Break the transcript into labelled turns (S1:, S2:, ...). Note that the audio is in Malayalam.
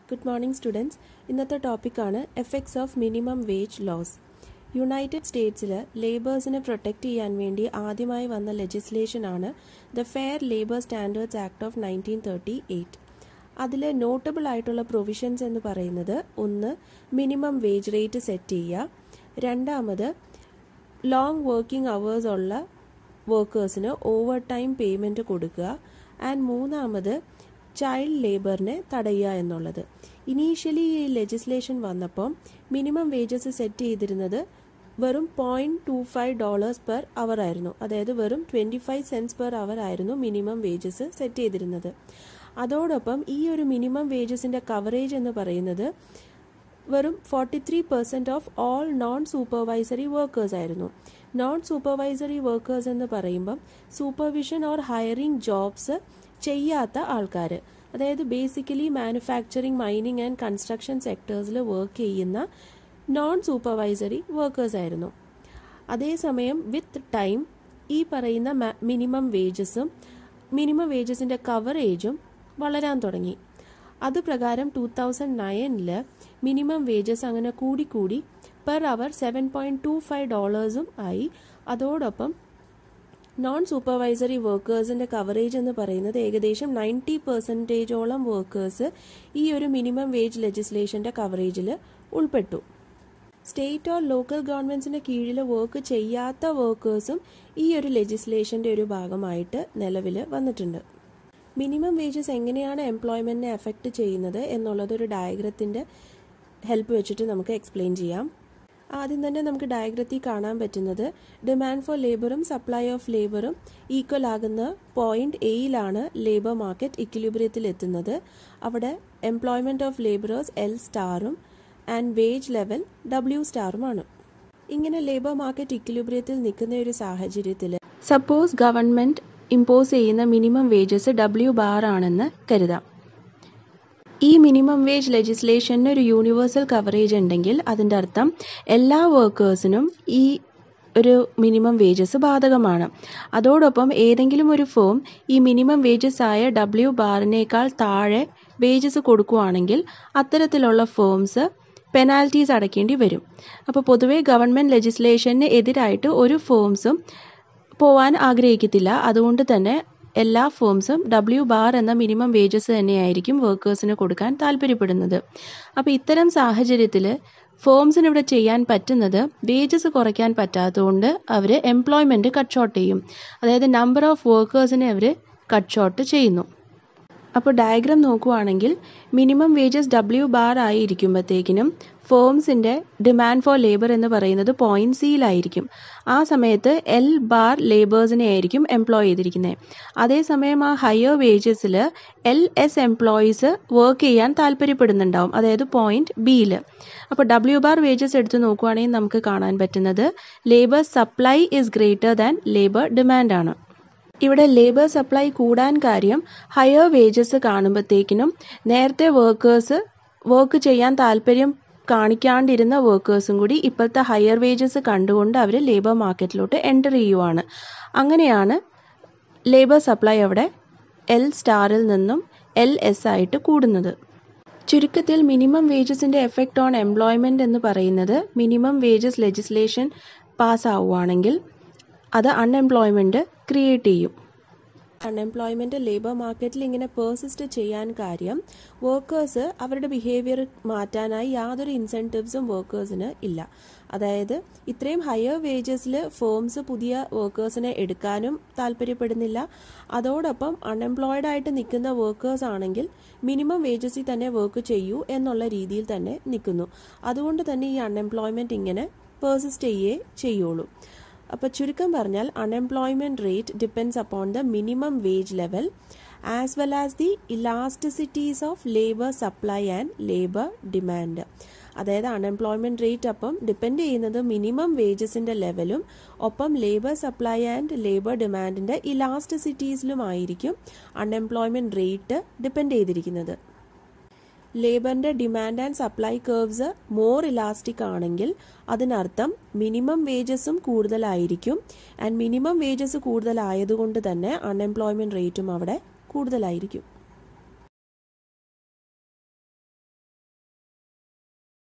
S1: ഗുഡ് മോർണിംഗ് സ്റ്റുഡൻസ് ഇന്നത്തെ ടോപ്പിക്കാണ് effects of minimum wage laws United സ്റ്റേറ്റ്സിൽ ലേബേഴ്സിനെ പ്രൊട്ടക്റ്റ് ചെയ്യാൻ വേണ്ടി ആദ്യമായി വന്ന ലെജിസ്ലേഷനാണ് the Fair Labour Standards Act of nineteen thirty eight അതിൽ നോട്ടബിൾ ആയിട്ടുള്ള പ്രൊവിഷൻസ് എന്ന് പറയുന്നത് ഒന്ന് മിനിമം വേജ് റേറ്റ് സെറ്റ് ചെയ്യുക രണ്ടാമത് ലോങ് വർക്കിംഗ് അവേഴ്സ് ഉള്ള വർക്കേഴ്സിന് ഓവർ ടൈം പേയ്മെൻറ്റ് കൊടുക്കുക ആൻഡ് മൂന്നാമത് ചൈൽഡ് ലേബറിനെ തടയുക എന്നുള്ളത് ഇനീഷ്യലി ഈ ലെജിസ്ലേഷൻ വന്നപ്പം മിനിമം വേജസ് സെറ്റ് ചെയ്തിരുന്നത് വെറും point two five dollars per hour ആയിരുന്നു അതായത് വെറും twenty five cents per hour ആയിരുന്നു മിനിമം വേജസ് സെറ്റ് ചെയ്തിരുന്നത് അതോടൊപ്പം ഈ ഒരു മിനിമം വേജസിൻ്റെ കവറേജ് എന്ന് പറയുന്നത് വെറും forty three percent of all non supervisory workers ആയിരുന്നു നോൺ സൂപ്പർവൈസറി വർക്കേഴ്സ് എന്ന് പറയുമ്പം സൂപ്പർവിഷൻ ഓർ ഹയറിംഗ് ജോബ്സ് ചെയ്യാത്ത ആൾക്കാർ അതായത് basically manufacturing mining and construction സെക്ടേഴ്സിൽ വർക്ക് ചെയ്യുന്ന നോൺ സൂപ്പർവൈസറി വർക്കേഴ്സ് ആയിരുന്നു അതേസമയം വിത്ത് ടൈം ഈ പറയുന്ന മിനിമം വേജസും മിനിമം വേജസിൻ്റെ കവറേജും വളരാൻ തുടങ്ങി അതുപ്രകാരം ടൂ തൗസൻഡ് നയനിൽ മിനിമം വേജസ് അങ്ങനെ കൂടിക്കൂടി per hour seven point two five ഡോളേഴ്സും ആയി അതോടൊപ്പം നോൺ സൂപ്പർവൈസറി വർക്കേഴ്സിൻ്റെ കവറേജ് എന്ന് പറയുന്നത് ഏകദേശം നയൻറ്റി പെർസെൻറ്റേജോളം വർക്കേഴ്സ് ഈ ഒരു മിനിമം വേജ് ലെജിസ്ലേഷൻ്റെ കവറേജിൽ ഉൾപ്പെട്ടു സ്റ്റേറ്റ് ഓർ ലോക്കൽ ഗവൺമെൻറ്റ്സിൻ്റെ കീഴിൽ വർക്ക് ചെയ്യാത്ത വർക്കേഴ്സും ഈ ഒരു ലെജിസ്ലേഷൻ്റെ ഒരു ഭാഗമായിട്ട് നിലവിൽ വന്നിട്ടുണ്ട് മിനിമം വേജസ് എങ്ങനെയാണ് എംപ്ലോയ്മെൻറ്റിനെ എഫക്റ്റ് ചെയ്യുന്നത് എന്നുള്ളത് ഒരു ഡയഗ്രത്തിൻ്റെ ഹെൽപ്പ് വെച്ചിട്ട് നമുക്ക് എക്സ്പ്ലെയിൻ ചെയ്യാം ആദ്യം തന്നെ നമുക്ക് ഡയഗ്രത്തിൽ കാണാൻ പറ്റുന്നത് ഡിമാൻഡ് ഫോർ ലേബറും സപ്ലൈ ഓഫ് ലേബറും ഈക്വൽ ആകുന്ന പോയിന്റ് എയിലാണ് ലേബർ മാർക്കറ്റ് ഇക്വിലിബ്രിയത്തിൽ എത്തുന്നത് അവിടെ എംപ്ലോയ്മെൻറ്റ് ഓഫ് ലേബറേഴ്സ് എൽ സ്റ്റാറും ആൻഡ് വേജ് ലെവൽ ഡബ്ല്യു സ്റ്റാറുമാണ് ഇങ്ങനെ ലേബർ മാർക്കറ്റ് ഇക്വിലിബ്രിയത്തിൽ നിൽക്കുന്ന ഒരു സാഹചര്യത്തിൽ സപ്പോസ് ഗവൺമെൻറ് ഇമ്പോസ് ചെയ്യുന്ന മിനിമം വേജസ് ഡബ്ല്യു ബാർ ആണെന്ന് കരുതാം ഈ മിനിമം വേജ് ലെജിസ്ലേഷന് ഒരു യൂണിവേഴ്സൽ കവറേജ് ഉണ്ടെങ്കിൽ അതിൻ്റെ അർത്ഥം എല്ലാ വർക്കേഴ്സിനും ഈ ഒരു മിനിമം വേജസ് ബാധകമാണ് അതോടൊപ്പം ഏതെങ്കിലും ഒരു ഫേം ഈ മിനിമം വേജസ് ആയ ഡബ്ല്യു ബാറിനേക്കാൾ താഴെ വേജസ് കൊടുക്കുകയാണെങ്കിൽ അത്തരത്തിലുള്ള ഫേംസ് പെനാൽറ്റീസ് അടയ്ക്കേണ്ടി വരും അപ്പോൾ പൊതുവേ ഗവൺമെൻറ് ലെജിസ്ലേഷന് എതിരായിട്ട് ഒരു ഫേംസും പോവാൻ ആഗ്രഹിക്കത്തില്ല അതുകൊണ്ട് തന്നെ എല്ലാ ഫേംസും ഡബ്ല്യു ബാർ എന്ന മിനിമം വേജസ് തന്നെയായിരിക്കും വർക്കേഴ്സിന് കൊടുക്കാൻ താല്പര്യപ്പെടുന്നത് അപ്പോൾ ഇത്തരം സാഹചര്യത്തിൽ ഫേംസിന് ഇവിടെ ചെയ്യാൻ പറ്റുന്നത് വേജസ് കുറയ്ക്കാൻ പറ്റാത്തതുകൊണ്ട് അവർ എംപ്ലോയ്മെൻറ്റ് കട്ട് ഷോർട്ട് ചെയ്യും അതായത് നമ്പർ ഓഫ് വർക്കേഴ്സിനെ അവർ കട്ട് ഷോർട്ട് ചെയ്യുന്നു അപ്പോൾ ഡയഗ്രാം നോക്കുവാണെങ്കിൽ മിനിമം വേജസ് ഡബ്ല്യു ബാർ ആയിരിക്കുമ്പോഴത്തേക്കിനും ഫേംസിൻ്റെ ഡിമാൻഡ് ഫോർ ലേബർ എന്ന് പറയുന്നത് പോയിന്റ് സിയിലായിരിക്കും ആ സമയത്ത് എൽ ബാർ ലേബേഴ്സിനെ ആയിരിക്കും എംപ്ലോയ് ചെയ്തിരിക്കുന്നത് അതേസമയം ആ ഹയർ വേജസിൽ എൽ എസ് എംപ്ലോയീസ് വർക്ക് ചെയ്യാൻ താല്പര്യപ്പെടുന്നുണ്ടാവും അതായത് പോയിന്റ് ബിയിൽ അപ്പോൾ ഡബ്ല്യു ബാർ വേജസ് എടുത്ത് നോക്കുവാണെങ്കിൽ നമുക്ക് കാണാൻ പറ്റുന്നത് labour supply is greater than labour demand ആണ് ഇവിടെ ലേബർ സപ്ലൈ കൂടാൻ കാര്യം ഹയർ വേജസ് കാണുമ്പോഴത്തേക്കിനും നേരത്തെ വർക്കേഴ്സ് വർക്ക് ചെയ്യാൻ താല്പര്യം കാണിക്കാണ്ടിരുന്ന വർക്കേഴ്സും കൂടി ഇപ്പോഴത്തെ ഹയർ വേജസ് കണ്ടുകൊണ്ട് അവർ ലേബർ മാർക്കറ്റിലോട്ട് എൻ്റർ ചെയ്യുവാണ് അങ്ങനെയാണ് ലേബർ സപ്ലൈ അവിടെ എൽ സ്റ്റാറിൽ നിന്നും എൽ എസ് ആയിട്ട് കൂടുന്നത് ചുരുക്കത്തിൽ മിനിമം വേജസിൻ്റെ എഫക്റ്റ് ഓൺ എംപ്ലോയ്മെൻറ്റ് എന്ന് പറയുന്നത് മിനിമം വേജസ് ലെജിസ്ലേഷൻ പാസ്സാവുകയാണെങ്കിൽ അത് അൺഎംപ്ലോയ്മെൻറ്റ് ക്രിയേറ്റ് ചെയ്യും അൺഎംപ്ലോയ്മെൻറ്റ് ലേബർ മാർക്കറ്റിൽ ഇങ്ങനെ പേഴ്സിസ്റ്റ് ചെയ്യാൻ കാര്യം വർക്കേഴ്സ് അവരുടെ ബിഹേവിയർ മാറ്റാനായി യാതൊരു ഇൻസെൻറ്റീവ്സും വർക്കേഴ്സിന് ഇല്ല അതായത് ഇത്രയും ഹയർ വേജസിൽ ഫേംസ് പുതിയ വർക്കേഴ്സിനെ എടുക്കാനും താല്പര്യപ്പെടുന്നില്ല അതോടൊപ്പം അൺഎംപ്ലോയിഡ് ആയിട്ട് നിൽക്കുന്ന വർക്കേഴ്സ് ആണെങ്കിൽ മിനിമം വേജസിൽ തന്നെ വർക്ക് ചെയ്യൂ എന്നുള്ള രീതിയിൽ തന്നെ നിൽക്കുന്നു അതുകൊണ്ട് തന്നെ ഈ അൺഎംപ്ലോയ്മെൻറ്റ് ഇങ്ങനെ പേഴ്സിസ്റ്റ് ചെയ്യേ ചെയ്യുള്ളൂ അപ്പോൾ ചുരുക്കം പറഞ്ഞാൽ unemployment rate depends upon the minimum wage level as well as the elasticities of labour supply and labour demand അതായത് അൺഎംപ്ലോയ്മെൻറ്റ് റേറ്റ് അപ്പം ഡിപ്പെൻഡ് ചെയ്യുന്നത് മിനിമം വേജസിൻ്റെ ലെവലും ഒപ്പം ലേബർ സപ്ലൈ ആൻഡ് ലേബർ ഡിമാൻഡിൻ്റെ ഇലാസ്റ്റിസിറ്റീസിലുമായിരിക്കും അൺഎംപ്ലോയ്മെൻറ്റ് റേറ്റ് ഡിപ്പെൻഡ് ചെയ്തിരിക്കുന്നത് ലേബറിൻ്റെ demand and supply curves more elastic ആണെങ്കിൽ അതിനർത്ഥം മിനിമം വേജസും കൂടുതലായിരിക്കും ആൻഡ് മിനിമം വേജസ് കൂടുതലായതുകൊണ്ട് തന്നെ അൺഎംപ്ലോയ്മെൻറ്റ് റേറ്റും അവിടെ കൂടുതലായിരിക്കും